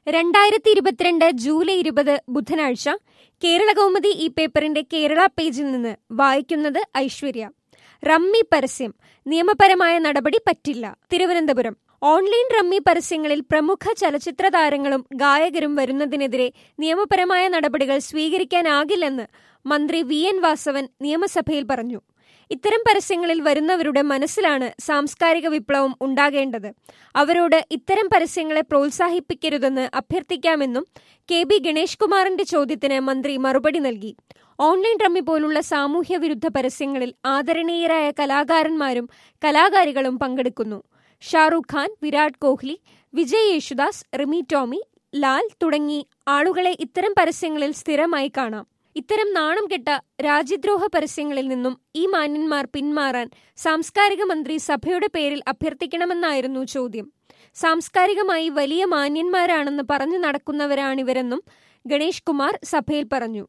രണ്ടായിരത്തി ഇരുപത്തിരണ്ട് ജൂലൈ ഇരുപത് ബുധനാഴ്ച കേരള കൗമുദി ഈ പേപ്പറിന്റെ കേരള പേജിൽ നിന്ന് വായിക്കുന്നത് ഐശ്വര്യ റമ്മി പരസ്യം നിയമപരമായ നടപടി പറ്റില്ല തിരുവനന്തപുരം ഓൺലൈൻ റമ്മി പരസ്യങ്ങളിൽ പ്രമുഖ ചലച്ചിത്ര താരങ്ങളും ഗായകരും വരുന്നതിനെതിരെ നിയമപരമായ നടപടികൾ സ്വീകരിക്കാനാകില്ലെന്ന് മന്ത്രി വി എൻ വാസവൻ നിയമസഭയിൽ പറഞ്ഞു ഇത്തരം പരസ്യങ്ങളിൽ വരുന്നവരുടെ മനസ്സിലാണ് സാംസ്കാരിക വിപ്ലവം ഉണ്ടാകേണ്ടത് അവരോട് ഇത്തരം പരസ്യങ്ങളെ പ്രോത്സാഹിപ്പിക്കരുതെന്ന് അഭ്യർത്ഥിക്കാമെന്നും കെ ബി ഗണേഷ് കുമാറിന്റെ ചോദ്യത്തിന് മന്ത്രി മറുപടി നൽകി ഓൺലൈൻ റമ്മി പോലുള്ള സാമൂഹ്യ വിരുദ്ധ പരസ്യങ്ങളിൽ ആദരണീയരായ കലാകാരന്മാരും കലാകാരികളും പങ്കെടുക്കുന്നു ഷാറൂഖ് ഖാൻ വിരാട് കോഹ്ലി വിജയ് യേശുദാസ് റിമി ടോമി ലാൽ തുടങ്ങി ആളുകളെ ഇത്തരം പരസ്യങ്ങളിൽ സ്ഥിരമായി കാണാം ഇത്തരം നാണം കെട്ട രാജ്യദ്രോഹ പരസ്യങ്ങളിൽ നിന്നും ഈ മാന്യന്മാർ പിന്മാറാൻ സാംസ്കാരിക മന്ത്രി സഭയുടെ പേരിൽ അഭ്യർത്ഥിക്കണമെന്നായിരുന്നു ചോദ്യം സാംസ്കാരികമായി വലിയ മാന്യന്മാരാണെന്ന് പറഞ്ഞു നടക്കുന്നവരാണിവരെന്നും ഗണേഷ് കുമാർ സഭയിൽ പറഞ്ഞു